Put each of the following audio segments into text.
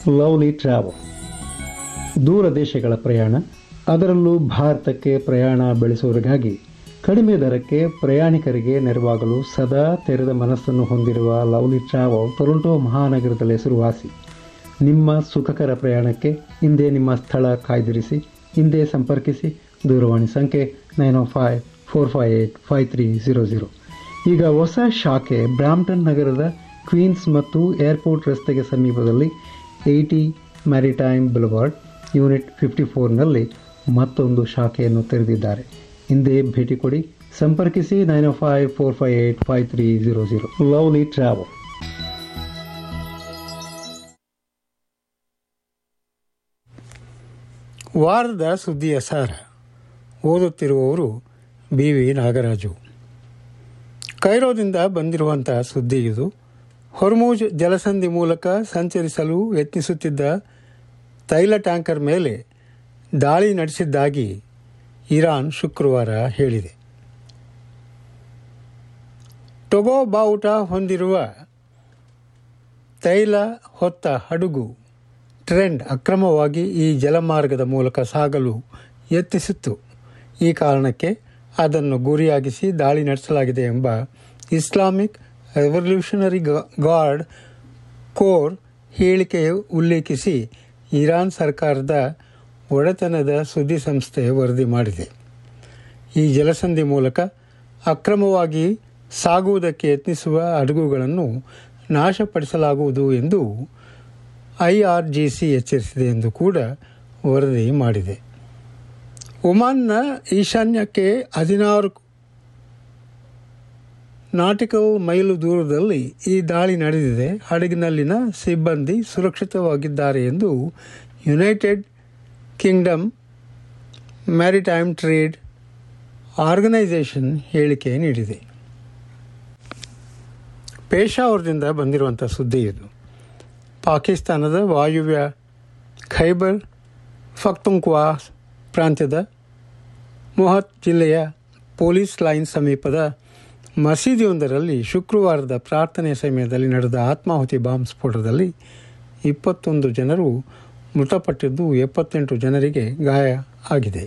lovely travel ದೂರ ದೇಶಗಳ ಪ್ರಯಾಣ ಅದರಲ್ಲೂ ಭಾರತಕ್ಕೆ ಪ್ರಯಾಣ ಬೆಳೆಸುವವರಿಗಾಗಿ ಕಡಿಮೆ ದರಕ್ಕೆ ಪ್ರಯಾಣಿಕರಿಗೆ ನೆರವಾಗಲು ಸದಾ ತೆರೆದ ಮನಸ್ಸನ್ನು ಹೊಂದಿರುವ ಲವ್ಲಿ ಟ್ರಾವೆಲ್ ಟೊರೊಂಟೊ ಮಹಾನಗರದಲ್ಲಿ ಹೆಸರುವಾಸಿ ನಿಮ್ಮ ಸುಖಕರ ಪ್ರಯಾಣಕ್ಕೆ ಹಿಂದೆ ನಿಮ್ಮ ಸ್ಥಳ ಕಾಯ್ದಿರಿಸಿ ಹಿಂದೆ ಸಂಪರ್ಕಿಸಿ ದೂರವಾಣಿ ಸಂಖ್ಯೆ nine O five four five eight five three zero zero ಈಗ ಹೊಸ ಶಾಖೆ ಬ್ರಾಂಪ್ಟನ್ ನಗರದ ಕ್ವೀನ್ಸ್ ಮತ್ತು ಏರ್ಪೋರ್ಟ್ ರಸ್ತೆಗೆ ಸಮೀಪದಲ್ಲಿ eighty maritime boulevard unit fifty ಫೋರ್ನಲ್ಲಿ ಮತ್ತೊಂದು ಶಾಖೆಯನ್ನು ತೆರೆದಿದ್ದಾರೆ ಹಿಂದೆ ಭೇಟಿ ಕೊಡಿ ಸಂಪರ್ಕಿಸಿ nine O five four five eight five three zero zero lovely travel ವಾರದ ಸುದ್ದಿಯ ಸಾರ ಓದುತ್ತಿರುವವರು ಬಿ ವಿ ನಾಗರಾಜು ಕೈರೋದಿಂದ ಬಂದಿರುವಂತಹ ಸುದ್ದಿ ಇದು ಹೊರ್ಮೂಜ್ ಜಲಸಂಧಿ ಮೂಲಕ ಸಂಚರಿಸಲು ಯತ್ನಿಸುತ್ತಿದ್ದ ತೈಲ ಟ್ಯಾಂಕರ್ ಮೇಲೆ ದಾಳಿ ನಡೆಸಿದ್ದಾಗಿ ಇರಾನ್ ಶುಕ್ರವಾರ ಹೇಳಿದೆ ಟೊಗೋ ಬಾವುಟ ಹೊಂದಿರುವ ತೈಲ ಹೊತ್ತ ಹಡಗು ಟ್ರೆಂಡ್ ಅಕ್ರಮವಾಗಿ ಈ ಜಲಮಾರ್ಗದ ಮೂಲಕ ಸಾಗಲು ಯತ್ನಿಸಿತ್ತು ಈ ಕಾರಣಕ್ಕೆ ಅದನ್ನು ಗುರಿಯಾಗಿಸಿ ದಾಳಿ ನಡೆಸಲಾಗಿದೆ ಎಂಬ ಇಸ್ಲಾಮಿಕ್ ರೆವಲ್ಯೂಷನರಿ ಗಾರ್ಡ್ ಕೋರ್ ಹೇಳಿಕೆ ಉಲ್ಲೇಖಿಸಿ ಇರಾನ್ ಸರ್ಕಾರದ ಒಡೆತನದ ಸುದ್ದಿ ಸಂಸ್ಥೆ ವರದಿ ಮಾಡಿದೆ ಈ ಜಲಸಂಧಿ ಮೂಲಕ ಅಕ್ರಮವಾಗಿ ಸಾಗುವುದಕ್ಕೆ ಯತ್ನಿಸುವ ಹಡಗುಗಳನ್ನು ನಾಶಪಡಿಸಲಾಗುವುದು ಎಂದು ಐಆರ್ಜಿಸಿ ಎಚ್ಚರಿಸಿದೆ ಎಂದು ಕೂಡ ವರದಿ ಮಾಡಿದೆ ಒಮಾನ್ನ ಈಶಾನ್ಯಕ್ಕೆ ಹದಿನಾರು ನಾಟಿಕಲ್ ಮೈಲು ದೂರದಲ್ಲಿ ಈ ದಾಳಿ ನಡೆದಿದೆ ಹಡಗಿನಲ್ಲಿನ ಸಿಬ್ಬಂದಿ ಸುರಕ್ಷಿತವಾಗಿದ್ದಾರೆ ಎಂದು United Kingdom Maritime Trade Organisation ಹೇಳಿಕೆ ನೀಡಿದೆ ಪೇಶಾವರದಿಂದ ಬಂದಿರುವಂಥ ಸುದ್ದಿ ಇದು ಪಾಕಿಸ್ತಾನದ ವಾಯುವ್ಯ ಖೈಬರ್ ಫಕ್ತುಂಕ್ವಾ ಪ್ರಾಂತ್ಯದ ಮೊಹತ್ ಜಿಲ್ಲೆಯ ಪೊಲೀಸ್ ಲೈನ್ ಸಮೀಪದ ಮಸೀದಿಯೊಂದರಲ್ಲಿ ಶುಕ್ರವಾರದ ಪ್ರಾರ್ಥನೆ ಸಮಯದಲ್ಲಿ ನಡೆದ ಆತ್ಮಾಹುತಿ ಬಾಂಬ್ ಸ್ಫೋಟದಲ್ಲಿ ಇಪ್ಪತ್ತೊಂದು ಜನರು ಮೃತಪಟ್ಟಿದ್ದು ಎಪ್ಪತ್ತೆಂಟು ಜನರಿಗೆ ಗಾಯ ಆಗಿದೆ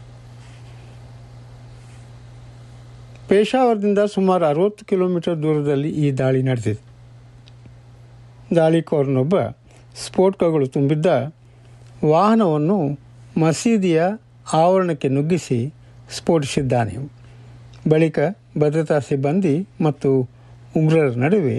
ಪೇಶಾವರದಿಂದ ಸುಮಾರು ಅರವತ್ತು ಕಿಲೋಮೀಟರ್ ದೂರದಲ್ಲಿ ಈ ದಾಳಿ ನಡೆದಿದೆ ದಾಳಿಕೋರನೊಬ್ಬ ಸ್ಫೋಟಕಗಳು ತುಂಬಿದ್ದ ವಾಹನವನ್ನು ಮಸೀದಿಯ ಆವರಣಕ್ಕೆ ನುಗ್ಗಿಸಿ ಸ್ಫೋಟಿಸಿದ್ದಾನೆ ಬಳಿಕ ಭದ್ರತಾ ಸಿಬ್ಬಂದಿ ಮತ್ತು ಉಗ್ರರ ನಡುವೆ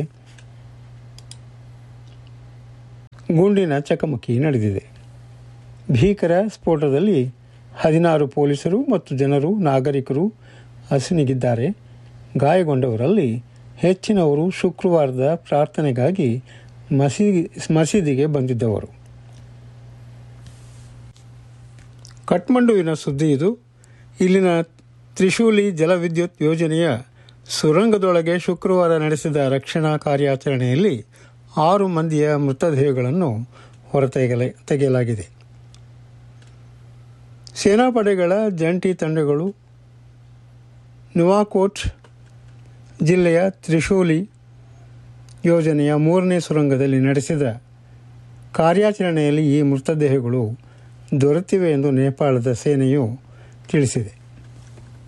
ಗುಂಡಿನ ಚಕಮಕಿ ನಡೆದಿದೆ ಭೀಕರ ಸ್ಫೋಟದಲ್ಲಿ ಹದಿನಾರು ಪೊಲೀಸರು ಮತ್ತು ಜನರು ನಾಗರಿಕರು ಹಸಿನಿಗಿದ್ದಾರೆ ಗಾಯಗೊಂಡವರಲ್ಲಿ ಹೆಚ್ಚಿನವರು ಶುಕ್ರವಾರದ ಪ್ರಾರ್ಥನೆಗಾಗಿ ಮಸೀದಿ ಮಸೀದಿಗೆ ಬಂದಿದ್ದವರು ಕಠ್ಮಂಡುವಿನ ಸುದ್ದಿ ಇದು ಇಲ್ಲಿನ ತ್ರಿಶೂಲಿ ಜಲವಿದ್ಯುತ್ ಯೋಜನೆಯ ಸುರಂಗದೊಳಗೆ ಶುಕ್ರವಾರ ನಡೆಸಿದ ರಕ್ಷಣಾ ಕಾರ್ಯಾಚರಣೆಯಲ್ಲಿ ಆರು ಮಂದಿಯ ಮೃತದೇಹಗಳನ್ನು ಹೊರತೆಗೆಲ ತೆಗೆಯಲಾಗಿದೆ ಸೇನಾಪಡೆಗಳ ಜಂಟಿ ತಂಡಗಳು ನುವಾಕೋಟ್ ಜಿಲ್ಲೆಯ ತ್ರಿಶೂಲಿ ಯೋಜನೆಯ ಮೂರನೇ ಸುರಂಗದಲ್ಲಿ ನಡೆಸಿದ ಕಾರ್ಯಾಚರಣೆಯಲ್ಲಿ ಈ ಮೃತದೇಹಗಳು ದೊರೆತಿವೆ ಎಂದು ನೇಪಾಳದ ಸೇನೆಯು ತಿಳಿಸಿದೆ